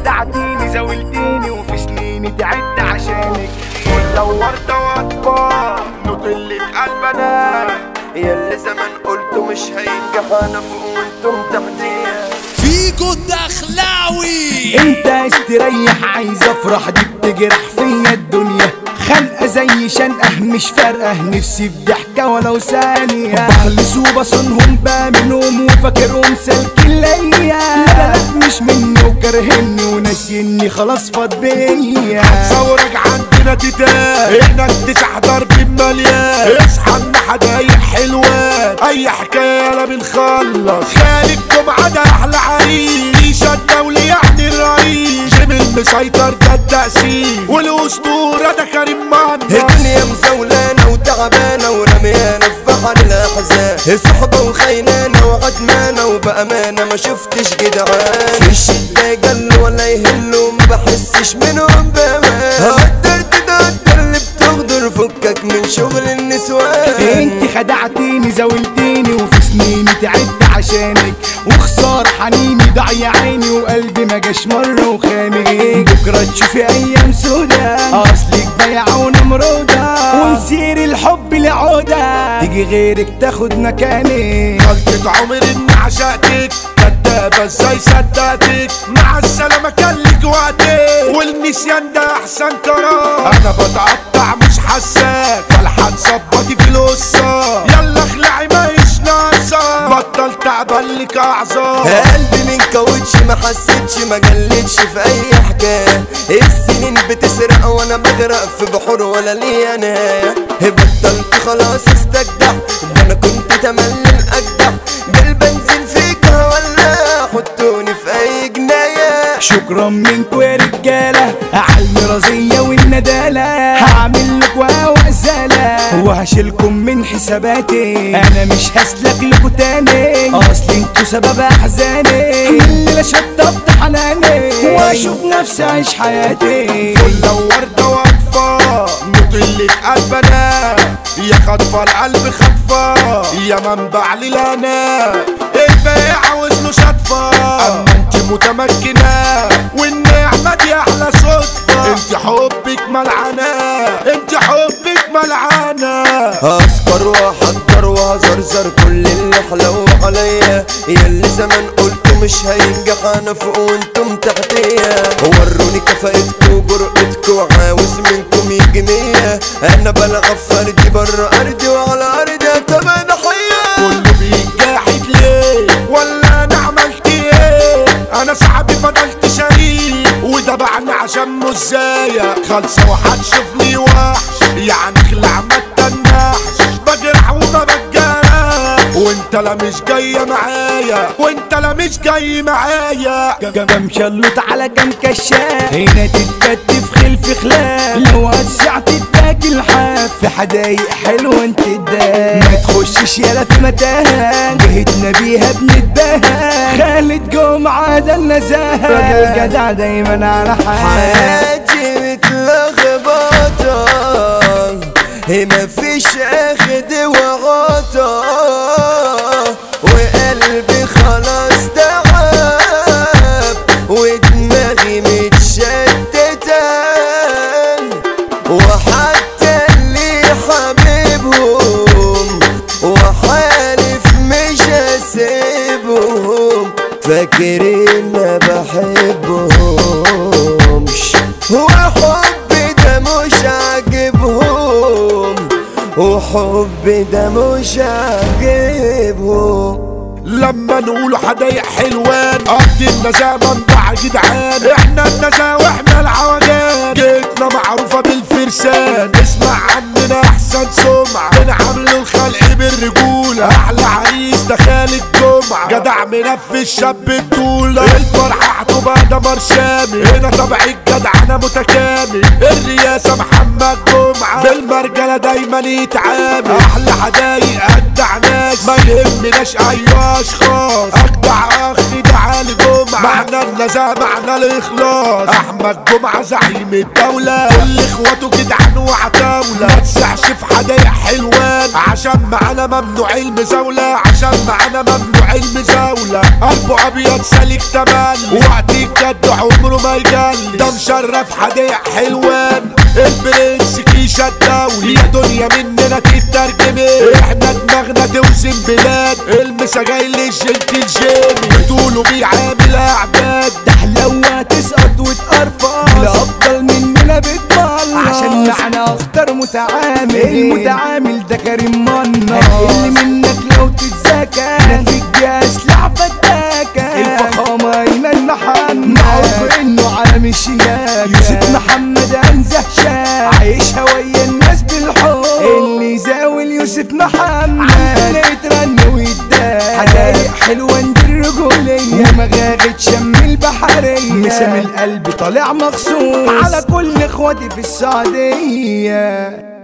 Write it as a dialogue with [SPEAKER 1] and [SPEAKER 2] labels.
[SPEAKER 1] خدعتيني زاولتيني وفي سنيني تعبت عشانك ولو وردة واطفال نطلة قلب انا
[SPEAKER 2] ياللي زمان قلتوا مش هينجح انا فوق وانتم تحتيا
[SPEAKER 3] فيجو الدخلاوي
[SPEAKER 1] انت استريح عايز افرح دي بتجرح فيا الدنيا خلقة زي شنقة مش فارقة نفسي في ضحكة ولو ثانية بخلص وبصونهم بامنهم وفاكرهم سالكين ليا لا لا لا مش مني وكرهني وناسيني خلاص فاض بيا
[SPEAKER 4] ثورك عندنا تتان انك تسع ضرب مليان اصحى ان حدايق حلوان اي حكايه لا بنخلص خالد جمعه ده احلى عريس الدولي يعني الرئيس جميل مسيطر ده التأسيس والاسطوره ده كريم مهند
[SPEAKER 2] الدنيا مزولانة وتعبانة ورميانة في بحر الأحزان صحبة وخينانة وعدمانة وبأمانة ما شفتش جدعان في الشدة يجلوا ولا يهلوا ما بحسش منهم بأمان قدرت ده قدر اللي بتغدر فكك من شغل النسوان
[SPEAKER 1] انت خدعتيني زاولتيني وفي سنيني تعبت عشانك وخسار حنيني ضاع عيني وقلبي ما جاش مرة وخانق بكرة تشوفي ايام سودا اصلك بيعة ونمرودة ومسير الحب لعودة تيجي غيرك تاخد مكاني
[SPEAKER 4] غلطة عمر اني عشقتك كدابة ازاي صدقتك مع السلامة كان لك وقتك والنسيان ده احسن قرار انا بتقطع مش حساك فالحد ظبطي في القصة يلا اخلعي ما ناقصة بطل تعبان لك اعذار
[SPEAKER 2] قلبي من كاوتش ما حسيتش ما جلتش في اي حكايه السنين بتسرق وانا بغرق في بحور ولا ليا نهايه بطلت خلاص استجدع ده انا كنت تملي الاجدع بالبنزين فيك ولا حطوني في اي جنايه
[SPEAKER 1] شكرا منكوا يا رجالة على المرازية والندالة هعمل لك وأزالة وهشيلكم من حساباتي أنا مش هسلك لكوا تاني أصل انتوا سبب أحزاني من الليلة شطبت حناني وأشوف نفسي أعيش حياتي
[SPEAKER 4] فل وردة واطفة مطلة قلب انا يا خطفة القلب خطفة يا منبع للانا الباقي عاوز له شطفة اما انت متمكنة والنعمة دي احلى صدفة انت حبك ملعنة انت حبك ملعنة
[SPEAKER 2] هسكر واحضر وهزرزر كل اللي حلو عليا ياللي زمان قلت مش هينجح انا فوق وانتم تحتيا وروني كفاءتكوا وجرأتكوا عاوز منكم يجي مية انا بلعب فردي بره ارضي وعلى ارضي تبقى ضحية
[SPEAKER 4] كله بيجاحد ليه ولا انا عملت ايه انا صاحبي فضلت شريك ودبعني عشان مزايا خالصة وهتشوفني وحش يعني اخلع ما تنحش بجرح وما بتجرح وانت لا مش جاية معايا وانت لا مش جاي معايا
[SPEAKER 1] كم شلوت على كم كشاف هنا تتكتف خلف خلاف لو وسعت تاكل حاف في حدايق حلوة انت الداف ما تخشش يالا في متاهة جهتنا بيها بنتباهى خالد جمعة ده النزاهة راجل جدع دايما على حال
[SPEAKER 2] حياتي متلخبطة هي مفيش اخد وغطا وقلبي خلاص تعب ودماغي متشتتة وحتى اللي حبيبهم وحالف مش هسيبهم فاكرين ما بحبهمش وحبي ده مش عاجبهم وحبي ده مش عاجبهم
[SPEAKER 4] لما نقولوا حدايق حلوان قضي النزاهة منبع جدعان احنا النزاهة واحنا العوجان جيتنا معروفة بالفرسان اسمع عننا احسن سمعة بنعامل الخلق بالرجولة احلى عريس ده خالد جمعة جدع منفذ شاب الطولة الفرحة هتبقى دمر شامل هنا طبع الجدع انا متكامل الرئاسة محمد جمعة بالمرجلة دايما يتعامل احلى حدايق اجدع ناس ما يهمناش اي اشخاص اجدع اخ ده علي جمعة مع احنا النزاهة معنى الاخلاص احمد جمعة زعيم الدولة كل اخواته جدعان وعتاولة ما تسعش في حدايق حلوان عشان معانا ممنوع المزاولة عشان معانا ممنوع المزاولة قلبه ابيض سالك تملي وقت الجد عمره ما يجلي ده مشرف حدايق حلوان البرنس كيشة الدولي يا دنيا مننا تترجمي احنا دماغنا توزن بلاد المسا جاي للجنتل جيمي بتقولوا بيعامل اعداد
[SPEAKER 1] حلوة تسقط وتقرفص الأفضل مننا بتبلص عشان معنا أخطر متعامل المتعامل ده كريم منا هيقل منك لو تتذاكى نفيك بأسلحة فتاكة الفخامة إيمان محمد معروف إنه عالم الشياكة يوسف محمد أنزه شاب عايشها ويا الناس بالحب اللي زاول يوسف محمد عندنا يترن ويتداس حدايق حلوة ندير الرجولية ومغاغة شم البحرية مسام القلب طالع مخصوص على كل اخواتي في السعودية